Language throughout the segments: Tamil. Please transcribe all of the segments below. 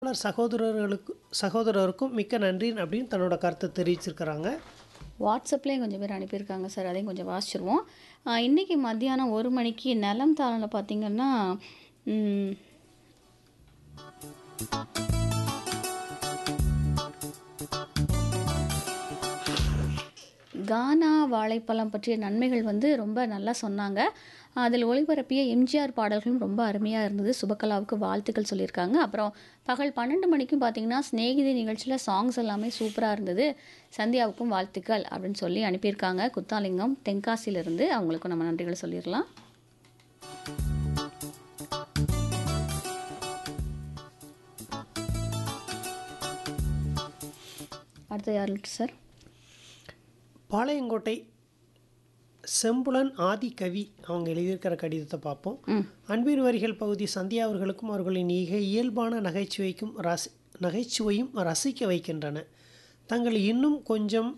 அறிவிப்பாளர் சகோதரர்களுக்கு சகோதரருக்கும் மிக்க நன்றி அப்படின்னு தன்னோட கருத்தை தெரிவிச்சிருக்கிறாங்க வாட்ஸ்அப்லேயும் கொஞ்சம் பேர் அனுப்பியிருக்காங்க சார் அதையும் கொஞ்சம் வாசிச்சிருவோம் ஆஹ் இன்னைக்கு மத்தியானம் ஒரு மணிக்கு நலம் தாளனில் பார்த்தீங்கன்னா ம், கானா வாழைப்பழம் பற்றிய நன்மைகள் வந்து ரொம்ப நல்லா சொன்னாங்க அதில் ஒளிபரப்பிய எம்ஜிஆர் பாடல்களும் ரொம்ப அருமையாக இருந்தது சுபகலாவுக்கு வாழ்த்துக்கள் சொல்லியிருக்காங்க அப்புறம் பகல் பன்னெண்டு மணிக்கும் பார்த்தீங்கன்னா ஸ்நேகிதி நிகழ்ச்சியில் சாங்ஸ் எல்லாமே சூப்பராக இருந்தது சந்தியாவுக்கும் வாழ்த்துக்கள் அப்படின்னு சொல்லி அனுப்பியிருக்காங்க குத்தாலிங்கம் தென்காசியிலிருந்து அவங்களுக்கும் நம்ம நன்றிகள் சொல்லிடலாம் அடுத்து யார் சார் பாளையங்கோட்டை செம்புலன் ஆதி கவி அவங்க எழுதியிருக்கிற கடிதத்தை பார்ப்போம் ம் அன்பின் வரிகள் பகுதி சந்தியா அவர்களுக்கும் அவர்களின் மிக இயல்பான நகைச்சுவைக்கும் ரசி நகைச்சுவையும் ரசிக்க வைக்கின்றன தங்கள் இன்னும் கொஞ்சம்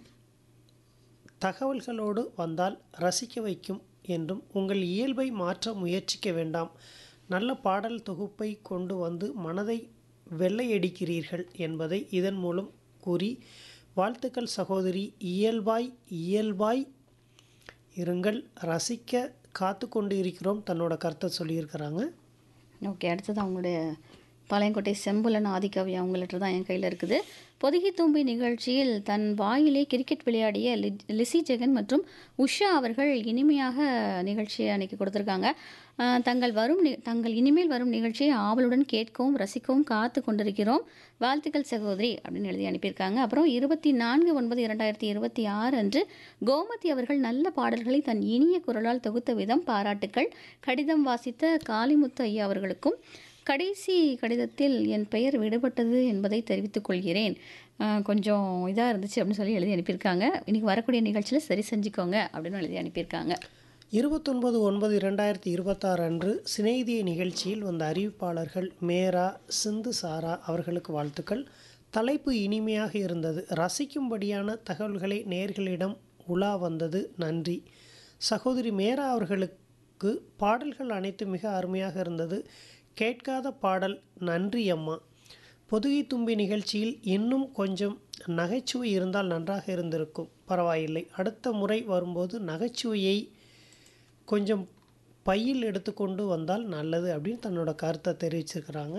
தகவல்களோடு வந்தால் ரசிக்க வைக்கும் என்றும் உங்கள் இயல்பை மாற்ற முயற்சிக்க வேண்டாம் நல்ல பாடல் தொகுப்பை கொண்டு வந்து மனதை வெள்ளையடிக்கிறீர்கள் என்பதை இதன் மூலம் கூறி வாழ்த்துக்கள் சகோதரி இயல்பாய் இயல்பாய் இருங்கள் ரசிக்க காத்து கொண்டு இருக்கிறோம் தன்னோட கருத்தை சொல்லியிருக்கிறாங்க ஓகே அடுத்தது அவங்களுடைய பாளையங்கோட்டை செம்புலன் ஆதிக்கவி அவங்கள்ட்ட தான் என் கையில் இருக்குது பொதுகி தும்பி நிகழ்ச்சியில் தன் வாயிலே கிரிக்கெட் விளையாடிய லி- லிசி ஜெகன் மற்றும் உஷா அவர்கள் இனிமையாக நிகழ்ச்சியை அன்னைக்கு கொடுத்துருக்காங்க அஹ், தங்கள் வரும் நி- தங்கள் இனிமேல் வரும் நிகழ்ச்சியை ஆவலுடன் கேட்கவும் ரசிக்கவும் காத்து கொண்டிருக்கிறோம் வாழ்த்துக்கள் சகோதரி அப்படின்னு எழுதி அனுப்பியிருக்காங்க அப்புறம் இருபத்தி நான்கு ஒன்பது இரண்டாயிரத்தி இருபத்தி ஆறு அன்று கோமதி அவர்கள் நல்ல பாடல்களை தன் இனிய குரலால் தொகுத்த விதம் பாராட்டுக்கள் கடிதம் வாசித்த காளிமுத்து ஐயா அவர்களுக்கும் கடைசி கடிதத்தில் என் பெயர் விடுபட்டது என்பதை தெரிவித்துக் கொள்கிறேன் அஹ், கொஞ்சம் இதாக இருந்துச்சு அப்படின்னு சொல்லி எழுதி அனுப்பியிருக்காங்க இன்னைக்கு வரக்கூடிய நிகழ்ச்சியில் சரி செஞ்சுக்கோங்க அப்படின்னு எழுதி அனுப்பியிருக்காங்க இருபத்தொன்பது ஒன்பது இரண்டாயிரத்தி இருபத்தாறு அன்று சிநேகிதிய நிகழ்ச்சியில் வந்த அறிவிப்பாளர்கள் மேரா சிந்து சாரா அவர்களுக்கு வாழ்த்துக்கள் தலைப்பு இனிமையாக இருந்தது ரசிக்கும்படியான தகவல்களை நேர்களிடம் உலா வந்தது நன்றி சகோதரி மேரா அவர்களுக்கு பாடல்கள் அனைத்து மிக அருமையாக இருந்தது கேட்காத பாடல் நன்றி அம்மா பொதுகை தும்பி நிகழ்ச்சியில் இன்னும் கொஞ்சம் நகைச்சுவை இருந்தால் நன்றாக இருந்திருக்கும் பரவாயில்லை அடுத்த முறை வரும்போது நகைச்சுவையை கொஞ்சம் பையில் எடுத்துக்கொண்டு வந்தால் நல்லது அப்படின்னு தன்னோட கருத்தை தெரிவிச்சிருக்கிறாங்க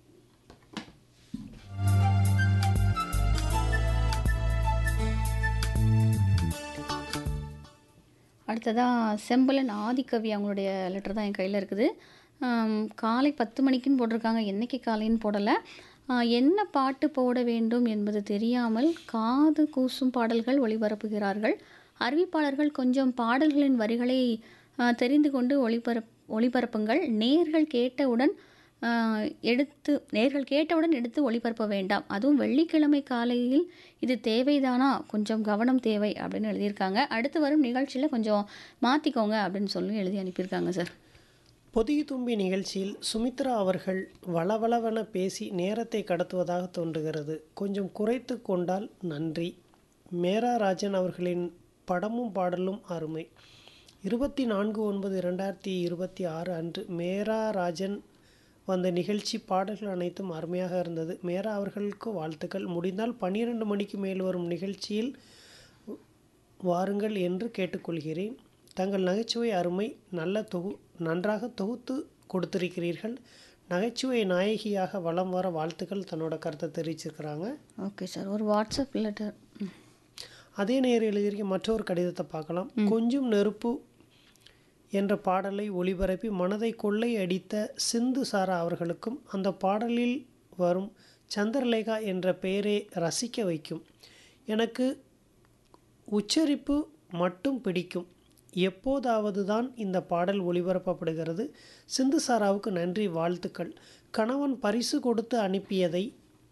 அடுத்ததாக செம்பலன் ஆதிக்கவி அவங்களுடைய லெட்டர் தான் என் கையில் இருக்குது ஆம், காலை பத்து மணிக்குன்னு போட்டிருக்காங்க என்னைக்கு காலைன்னு போடலை என்ன பாட்டு போட வேண்டும் என்பது தெரியாமல் காது கூசும் பாடல்கள் ஒளிபரப்புகிறார்கள் அறிவிப்பாளர்கள் கொஞ்சம் பாடல்களின் வரிகளை ஆ, தெரிந்து கொண்டு ஒளிபரப் ஒளிபரப்புங்கள் நேர்கள் கேட்டவுடன் ஆ, எடுத்து நேர்கள் கேட்டவுடன் எடுத்து ஒளிபரப்ப வேண்டாம் அதுவும் வெள்ளிக்கிழமை காலையில் இது தேவைதானா கொஞ்சம் கவனம் தேவை அப்படின்னு எழுதியிருக்காங்க அடுத்து வரும் நிகழ்ச்சியில் கொஞ்சம் மாற்றிக்கோங்க அப்படின்னு சொல்லி எழுதி அனுப்பியிருக்காங்க சார் பொதிகை தும்பி நிகழ்ச்சியில் சுமித்ரா அவர்கள் வளவளவென பேசி நேரத்தை கடத்துவதாக தோன்றுகிறது கொஞ்சம் குறைத்து கொண்டால் நன்றி மேரா ராஜன் அவர்களின் படமும் பாடலும் அருமை இருபத்தி நான்கு ஒன்பது இரண்டாயிரத்தி இருபத்தி ஆறு அன்று மேரா ராஜன் வந்த நிகழ்ச்சி பாடல்கள் அனைத்தும் அருமையாக இருந்தது மேரா அவர்களுக்கு வாழ்த்துக்கள் முடிந்தால் பன்னிரண்டு மணிக்கு மேல் வரும் நிகழ்ச்சியில் வாருங்கள் என்று கேட்டுக்கொள்கிறேன் தங்கள் நகைச்சுவை அருமை நல்ல தொகு நன்றாக தொகுத்து கொடுத்திருக்கிறீர்கள் நகைச்சுவை நாயகியாக வலம் வர வாழ்த்துக்கள் தன்னோட கருத்தை தெரிவிச்சிருக்கிறாங்க ஓகே சார் ஒரு வாட்ஸ்அப் லெட்டர் அதே நேரம் எழுதியிருக்க மற்றொரு கடிதத்தை பார்க்கலாம் கொஞ்சம் நெருப்பு என்ற பாடலை ஒளிபரப்பி மனதை கொள்ளை அடித்த சிந்து சாரா அவர்களுக்கும் அந்த பாடலில் வரும் சந்திரலேகா என்ற பெயரை ரசிக்க வைக்கும் எனக்கு உச்சரிப்பு மட்டும் பிடிக்கும் எப்போதாவது தான் இந்த பாடல் ஒளிபரப்பப்படுகிறது சிந்து சாராவுக்கு நன்றி வாழ்த்துக்கள் கணவன் பரிசு கொடுத்து அனுப்பியதை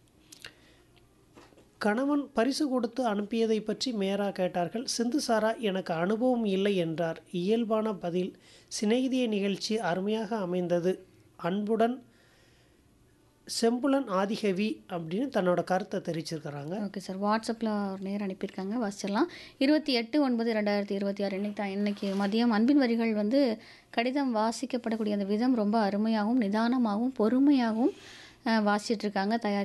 கணவன் பரிசு கொடுத்து அனுப்பியதை பற்றி மேரா கேட்டார்கள் சிந்து சாரா எனக்கு அனுபவம் இல்லை என்றார் இயல்பான பதில் சிநேகிதிய நிகழ்ச்சி அருமையாக அமைந்தது அன்புடன் செம்புலன் ஆதிகவி அப்படின்னு தன்னோட கருத்தை தெரிவிச்சிருக்கிறாங்க ஓகே சார் வாட்ஸ்அப்பில் ஒரு நேரம் அனுப்பியிருக்காங்க வாசிச்சிடலாம் இருபத்தி எட்டு ஒன்பது ரெண்டாயிரத்தி இருபத்தி ஆறு இன்னைக்கு தான் இன்னைக்கு மதியம் அன்பின் வரிகள் வந்து கடிதம் வாசிக்கப்படக்கூடிய அந்த விதம் ரொம்ப அருமையாகவும் நிதானமாகவும் பொறுமையாகவும் அஹ், வாசிச்சிட்டு இருக்காங்க தயார்